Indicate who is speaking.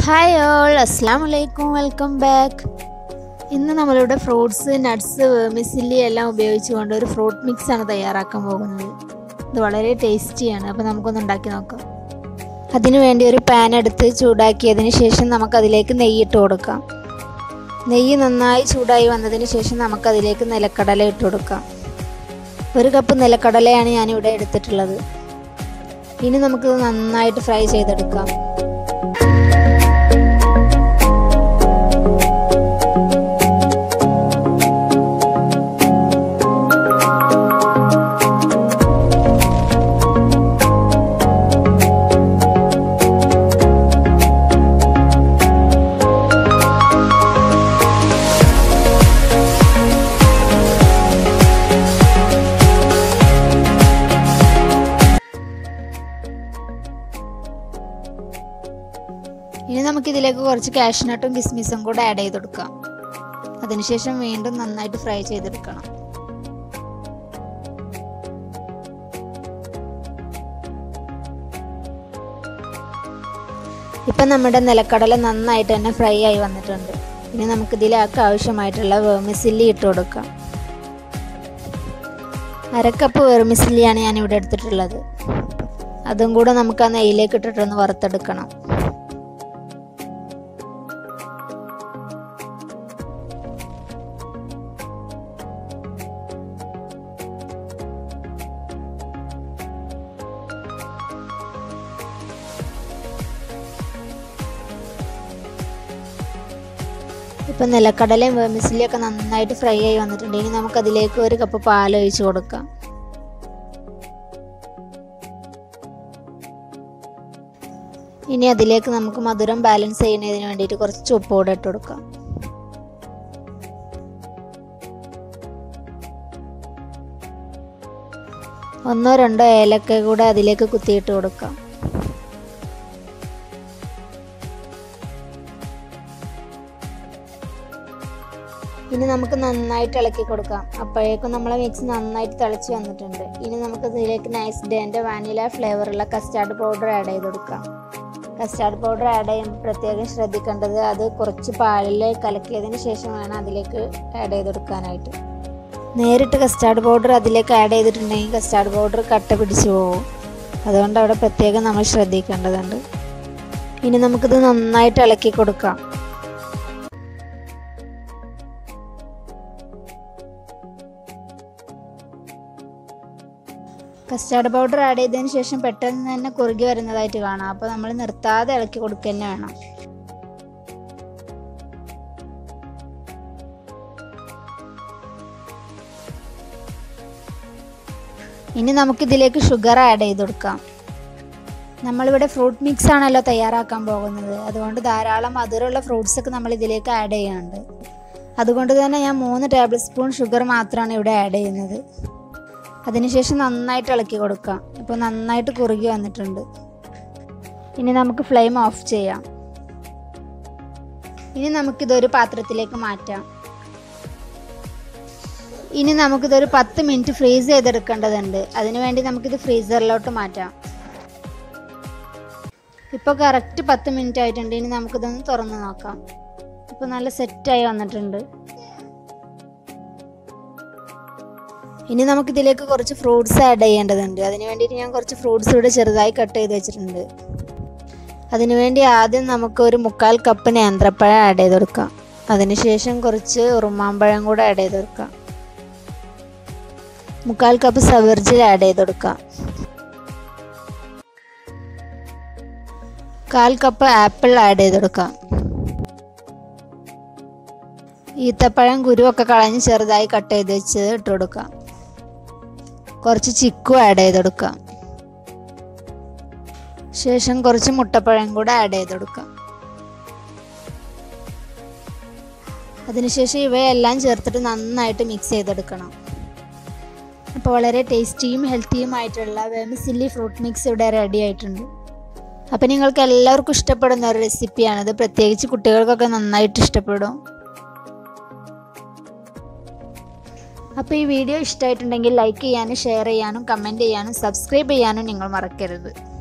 Speaker 1: hi all അസ്സാം വലൈക്കും welcome back ഇന്ന് നമ്മളിവിടെ ഫ്രൂട്ട്സ് നട്ട്സ് വേമിസില്ലി എല്ലാം ഉപയോഗിച്ചുകൊണ്ട് ഒരു ഫ്രൂട്ട് മിക്സ് ആണ് തയ്യാറാക്കാൻ പോകുന്നത് ഇത് വളരെ ടേസ്റ്റിയാണ് അപ്പോൾ നമുക്കൊന്ന് ഉണ്ടാക്കി നോക്കാം അതിനു വേണ്ടി ഒരു പാൻ എടുത്ത് ചൂടാക്കിയതിന് ശേഷം നമുക്കതിലേക്ക് നെയ്യിട്ട് കൊടുക്കാം നെയ്യ് നന്നായി ചൂടായി വന്നതിന് ശേഷം നമുക്കതിലേക്ക് നിലക്കടല ഇട്ട് കൊടുക്കാം ഒരു കപ്പ് നിലക്കടലയാണ് ഞാനിവിടെ എടുത്തിട്ടുള്ളത് ഇനി നമുക്കിത് നന്നായിട്ട് ഫ്രൈ ചെയ്തെടുക്കാം ഇനി നമുക്ക് ഇതിലേക്ക് കുറച്ച് കാഷ്നട്ടും കിസ്മിസും കൂടെ ആഡ് ചെയ്ത് കൊടുക്കാം അതിനുശേഷം വീണ്ടും നന്നായിട്ട് ഫ്രൈ ചെയ്തെടുക്കണം ഇപ്പം നമ്മുടെ നിലക്കടല നന്നായിട്ട് തന്നെ ഫ്രൈ ആയി വന്നിട്ടുണ്ട് ഇനി നമുക്ക് ഇതിലേക്ക് ആവശ്യമായിട്ടുള്ള വേർമിസില്ലി ഇട്ട് കൊടുക്കാം അരക്കപ്പ് വേർമിസില്ലിയാണ് ഞാൻ ഇവിടെ എടുത്തിട്ടുള്ളത് അതും കൂടെ നമുക്ക് ആ നെയ്യിലേക്ക് ഇട്ടിട്ടൊന്ന് വറുത്തെടുക്കണം ഇപ്പം നിലക്കടലയും വേമിസിലിയും ഒക്കെ നന്നായിട്ട് ഫ്രൈ ആയി വന്നിട്ടുണ്ട് ഇനി നമുക്ക് അതിലേക്ക് ഒരു കപ്പ് പാൽ ഒഴിച്ച് കൊടുക്കാം ഇനി അതിലേക്ക് നമുക്ക് മധുരം ബാലൻസ് ചെയ്യുന്നതിന് വേണ്ടിയിട്ട് കുറച്ച് ഉപ്പ് കൂടെ ഇട്ട് കൊടുക്കാം ഒന്നോ രണ്ടോ ഏലക്ക കൂടെ അതിലേക്ക് കുത്തിയിട്ട് കൊടുക്കാം ഇനി നമുക്ക് നന്നായിട്ട് ഇളക്കി കൊടുക്കാം അപ്പോഴേക്കും നമ്മളെ മിക്സ് നന്നായിട്ട് തിളച്ച് വന്നിട്ടുണ്ട് ഇനി നമുക്ക് ഇതിലേക്ക് നൈസ് ഡേൻ്റെ വാനില ഫ്ലേവറുള്ള കസ്റ്റാർഡ് പൗഡർ ആഡ് ചെയ്ത് കൊടുക്കാം കസ്റ്റാർഡ് പൗഡർ ആഡ് ചെയ്യുമ്പോൾ പ്രത്യേകം ശ്രദ്ധിക്കേണ്ടത് അത് കുറച്ച് പാലിൽ കലക്കിയതിന് ശേഷം വേണം അതിലേക്ക് ആഡ് ചെയ്ത് കൊടുക്കാനായിട്ട് നേരിട്ട് കസ്റ്റാർഡ് പൗഡർ അതിലേക്ക് ആഡ് ചെയ്തിട്ടുണ്ടെങ്കിൽ കസ്റ്റാർഡ് പൗഡർ കട്ട പിടിച്ചു പോകും അതുകൊണ്ട് അവിടെ പ്രത്യേകം നമ്മൾ ശ്രദ്ധിക്കേണ്ടതുണ്ട് ഇനി നമുക്കിത് നന്നായിട്ട് ഇളക്കി കൊടുക്കാം കസ്റ്റാർഡ് പൗഡർ ആഡ് ചെയ്തതിന് ശേഷം പെട്ടെന്ന് തന്നെ കുറുകി വരുന്നതായിട്ട് കാണാം അപ്പോൾ നമ്മൾ നിർത്താതെ ഇളക്കി കൊടുക്കുക തന്നെ വേണം ഇനി നമുക്കിതിലേക്ക് ഷുഗർ ആഡ് ചെയ്ത് കൊടുക്കാം നമ്മളിവിടെ ഫ്രൂട്ട് മിക്സ് ആണല്ലോ തയ്യാറാക്കാൻ പോകുന്നത് അതുകൊണ്ട് ധാരാളം മധുരമുള്ള ഫ്രൂട്ട്സ് ഒക്കെ നമ്മൾ ഇതിലേക്ക് ആഡ് ചെയ്യുന്നുണ്ട് അതുകൊണ്ട് തന്നെ ഞാൻ മൂന്ന് ടേബിൾ സ്പൂൺ ഷുഗർ മാത്രമാണ് ഇവിടെ ആഡ് ചെയ്യുന്നത് അതിനുശേഷം നന്നായിട്ട് ഇളക്കി കൊടുക്കാം ഇപ്പോൾ നന്നായിട്ട് കുറുകി വന്നിട്ടുണ്ട് ഇനി നമുക്ക് ഫ്ലെയിം ഓഫ് ചെയ്യാം ഇനി നമുക്കിതൊരു പാത്രത്തിലേക്ക് മാറ്റാം ഇനി നമുക്കിതൊരു പത്ത് മിനിറ്റ് ഫ്രീസ് ചെയ്തെടുക്കേണ്ടതുണ്ട് അതിനുവേണ്ടി നമുക്കിത് ഫ്രീസറിലോട്ട് മാറ്റാം ഇപ്പോൾ കറക്റ്റ് പത്ത് മിനിറ്റ് ആയിട്ടുണ്ട് ഇനി നമുക്കിതൊന്ന് തുറന്ന് നോക്കാം ഇപ്പോൾ നല്ല സെറ്റായി വന്നിട്ടുണ്ട് ഇനി നമുക്കിതിലേക്ക് കുറച്ച് ഫ്രൂട്ട്സ് ആഡ് ചെയ്യേണ്ടതുണ്ട് അതിന് വേണ്ടിയിട്ട് ഞാൻ കുറച്ച് ഫ്രൂട്ട്സ് ഇവിടെ ചെറുതായി കട്ട് ചെയ്ത് വെച്ചിട്ടുണ്ട് അതിനുവേണ്ടി ആദ്യം നമുക്ക് ഒരു മുക്കാൽ കപ്പ് നേന്ത്രപ്പഴം ആഡ് ചെയ്ത് കൊടുക്കാം അതിനുശേഷം കുറച്ച് ഉറുമാമ്പഴം കൂടെ ആഡ് ചെയ്ത് കൊടുക്കാം മുക്കാൽ കപ്പ് സവർജിൽ ആഡ് ചെയ്ത് കൊടുക്കാം കാൽ കപ്പ് ആപ്പിൾ ആഡ് ചെയ്ത് കൊടുക്കാം ഈത്തപ്പഴം കുരുവൊക്കെ കളഞ്ഞ് ചെറുതായി കട്ട് ചെയ്ത് വെച്ച് ഇട്ട് കൊടുക്കാം കുറച്ച് ചിക്കു ആഡ് ചെയ്ത് കൊടുക്കാം ശേഷം കുറച്ച് മുട്ടപ്പഴം കൂടെ ആഡ് ചെയ്ത് കൊടുക്കാം അതിനുശേഷം ഇവയെല്ലാം ചേർത്തിട്ട് നന്നായിട്ട് മിക്സ് ചെയ്തെടുക്കണം അപ്പോൾ വളരെ ടേസ്റ്റിയും ഹെൽത്തിയും ആയിട്ടുള്ള വേമിസില്ലി ഫ്രൂട്ട് മിക്സ് ഇവിടെ റെഡി ആയിട്ടുണ്ട് അപ്പോൾ നിങ്ങൾക്ക് എല്ലാവർക്കും ഇഷ്ടപ്പെടുന്ന ഒരു റെസിപ്പിയാണിത് പ്രത്യേകിച്ച് കുട്ടികൾക്കൊക്കെ നന്നായിട്ട് ഇഷ്ടപ്പെടും അപ്പോൾ ഈ വീഡിയോ ഇഷ്ടമായിട്ടുണ്ടെങ്കിൽ ലൈക്ക് ചെയ്യാനും ഷെയർ ചെയ്യാനും കമൻറ്റ് ചെയ്യാനും സബ്സ്ക്രൈബ് ചെയ്യാനും നിങ്ങൾ മറക്കരുത്